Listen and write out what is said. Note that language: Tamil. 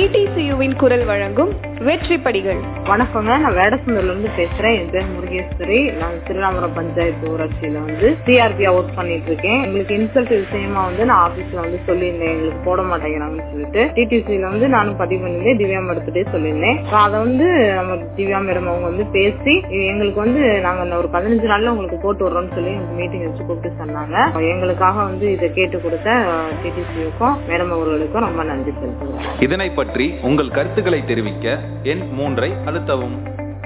டிடிசியுவின் குரல் வழங்கும் வெற்றி படிகள் வணக்கங்க நான் வேடசுந்தர்ல இருந்து பேசுறேன் என் பேர் முருகேஸ்வரி நான் திருநாமரம் பஞ்சாயத்து ஊராட்சியில வந்து சிஆர்பியா ஒர்க் பண்ணிட்டு இருக்கேன் எங்களுக்கு இன்சல்ட் விஷயமா வந்து நான் ஆபீஸ்ல வந்து சொல்லியிருந்தேன் எங்களுக்கு போட மாட்டேங்கிறாங்கன்னு சொல்லிட்டு டிடிசியில வந்து நானும் பதிவு பண்ணியிருந்தேன் திவ்யா மேடத்திட்டே சொல்லியிருந்தேன் So அதை வந்து நம்ம திவ்யா மேடம் அவங்க வந்து பேசி எங்களுக்கு வந்து நாங்க இந்த ஒரு பதினஞ்சு நாள்ல உங்களுக்கு போட்டு விடுறோம்னு சொல்லி மீட்டிங் வச்சு கூப்பிட்டு சொன்னாங்க எங்களுக்காக வந்து இதை கேட்டு கொடுத்த டிடிசியுக்கும் மேடம் அவர்களுக்கும் ரொம்ப நன்றி செலுத்துகிறேன் இதனை பற்றி உங்கள் கருத்துக்களை தெரிவிக்க எண் மூன்றை அழுத்தவும்